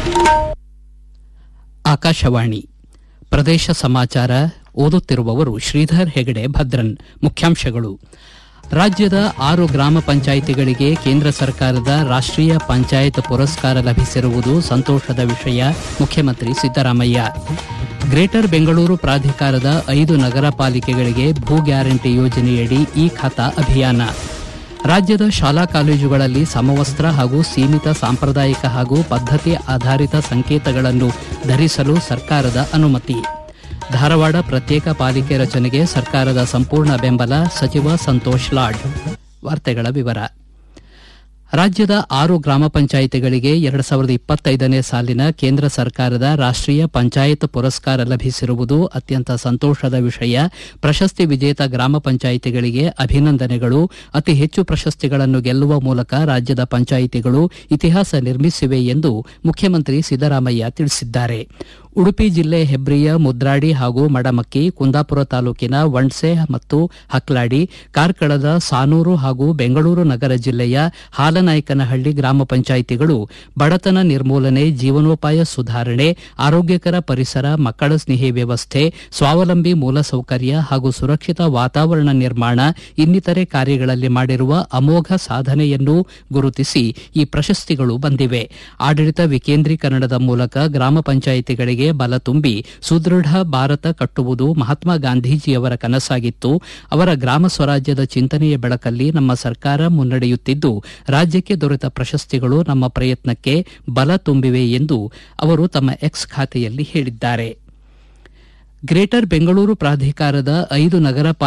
ಆಕಾಶವಾಣಿ ಪ್ರದೇಶ ಸಮಾಚಾರ ಓದುತ್ತಿರುವವರು ಶ್ರೀಧರ್ ಹೆಗಡೆ ಭದ್ರನ್ ಮುಖ್ಯಾಂಶಗಳು ರಾಜ್ಯದ ಆರು ಗ್ರಾಮ ಪಂಚಾಯಿತಿಗಳಿಗೆ ಕೇಂದ್ರ ಸರ್ಕಾರದ ರಾಷ್ಟೀಯ ಪಂಚಾಯತ್ ಪುರಸ್ಕಾರ ಲಭಿಸಿರುವುದು ಸಂತೋಷದ ವಿಷಯ ಮುಖ್ಯಮಂತ್ರಿ ಸಿದ್ದರಾಮಯ್ಯ ಗ್ರೇಟರ್ ಬೆಂಗಳೂರು ಪ್ರಾಧಿಕಾರದ ಐದು ನಗರ ಪಾಲಿಕೆಗಳಿಗೆ ಭೂ ಗ್ಯಾರಂಟಿ ಯೋಜನೆಯಡಿ ಈ ಖಾತಾ ಅಭಿಯಾನ ರಾಜ್ಯದ ಶಾಲಾ ಕಾಲೇಜುಗಳಲ್ಲಿ ಸಮವಸ್ತ್ರ ಹಾಗೂ ಸೀಮಿತ ಸಾಂಪ್ರದಾಯಿಕ ಹಾಗೂ ಪದ್ಧತಿ ಆಧಾರಿತ ಸಂಕೇತಗಳನ್ನು ಧರಿಸಲು ಸರ್ಕಾರದ ಅನುಮತಿ ಧಾರವಾಡ ಪ್ರತ್ಯೇಕ ಪಾಲಿಕೆ ರಚನೆಗೆ ಸರ್ಕಾರದ ಸಂಪೂರ್ಣ ಬೆಂಬಲ ಸಚಿವ ಸಂತೋಷ್ ಲಾಡ್ ವಾರ್ತೆಗಳ ವಿವರ ರಾಜ್ಯದ ಆರು ಗ್ರಾಮ ಪಂಚಾಯಿತಿಗಳಿಗೆ ಎರಡು ಸಾವಿರದ ಇಪ್ಪತ್ತೈದನೇ ಸಾಲಿನ ಕೇಂದ್ರ ಸರ್ಕಾರದ ರಾಷ್ಟೀಯ ಪಂಚಾಯತ್ ಪುರಸ್ಕಾರ ಲಭಿಸಿರುವುದು ಅತ್ಯಂತ ಸಂತೋಷದ ವಿಷಯ ಪ್ರಶಸ್ತಿ ವಿಜೇತ ಗ್ರಾಮ ಪಂಚಾಯಿತಿಗಳಿಗೆ ಅಭಿನಂದನೆಗಳು ಅತಿ ಹೆಚ್ಚು ಪ್ರಶಸ್ತಿಗಳನ್ನು ಗೆಲ್ಲುವ ಮೂಲಕ ರಾಜ್ಯದ ಪಂಚಾಯಿತಿಗಳು ಇತಿಹಾಸ ನಿರ್ಮಿಸಿವೆ ಎಂದು ಮುಖ್ಯಮಂತ್ರಿ ಸಿದ್ದರಾಮಯ್ಯ ತಿಳಿಸಿದ್ದಾರೆ ಉಡುಪಿ ಜಿಲ್ಲೆ ಹೆಬ್ರಿಯ ಮುದ್ರಾಡಿ ಹಾಗೂ ಮಡಮಕ್ಕಿ ಕುಂದಾಪುರ ತಾಲೂಕಿನ ವಣ್ಸೆ ಮತ್ತು ಹಕ್ಲಾಡಿ ಕಾರ್ಕಳದ ಸಾನೂರು ಹಾಗೂ ಬೆಂಗಳೂರು ನಗರ ಜಿಲ್ಲೆಯ ಹಾಲನಾಯಕನಹಳ್ಳಿ ಗ್ರಾಮ ಪಂಚಾಯಿತಿಗಳು ಬಡತನ ನಿರ್ಮೂಲನೆ ಜೀವನೋಪಾಯ ಸುಧಾರಣೆ ಆರೋಗ್ಯಕರ ಪರಿಸರ ಮಕ್ಕಳ ಸ್ನೇಹಿ ವ್ಯವಸ್ಥೆ ಸ್ವಾವಲಂಬಿ ಮೂಲಸೌಕರ್ಯ ಹಾಗೂ ಸುರಕ್ಷಿತ ವಾತಾವರಣ ನಿರ್ಮಾಣ ಇನ್ನಿತರೆ ಕಾರ್ಯಗಳಲ್ಲಿ ಮಾಡಿರುವ ಅಮೋಘ ಸಾಧನೆಯನ್ನು ಗುರುತಿಸಿ ಈ ಪ್ರಶಸ್ತಿಗಳು ಬಂದಿವೆ ಆಡಳಿತ ವಿಕೇಂದ್ರೀಕರಣದ ಮೂಲಕ ಗ್ರಾಮ ಪಂಚಾಯಿತಿಗಳಿಗೆ ಬಲ ತುಂಬಿ ಸುದೃಢ ಭಾರತ ಕಟ್ಟುವುದು ಮಹಾತ್ಮ ಗಾಂಧೀಜಿಯವರ ಕನಸಾಗಿತ್ತು ಅವರ ಗ್ರಾಮ ಸ್ವರಾಜ್ಯದ ಚಿಂತನೆಯ ಬೆಳಕಲ್ಲಿ ನಮ್ಮ ಸರ್ಕಾರ ಮುನ್ನಡೆಯುತ್ತಿದ್ದು ರಾಜ್ಯಕ್ಕೆ ದೊರೆತ ಪ್ರಶಸ್ತಿಗಳು ನಮ್ಮ ಪ್ರಯತ್ನಕ್ಕೆ ಬಲ ತುಂಬಿವೆ ಎಂದು ಅವರು ತಮ್ಮ ಎಕ್ಸ್ ಖಾತೆಯಲ್ಲಿ ಹೇಳಿದ್ದಾರೆ ಗ್ರೇಟರ್ ಬೆಂಗಳೂರು ಪ್ರಾಧಿಕಾರದ ಐದು ನಗರ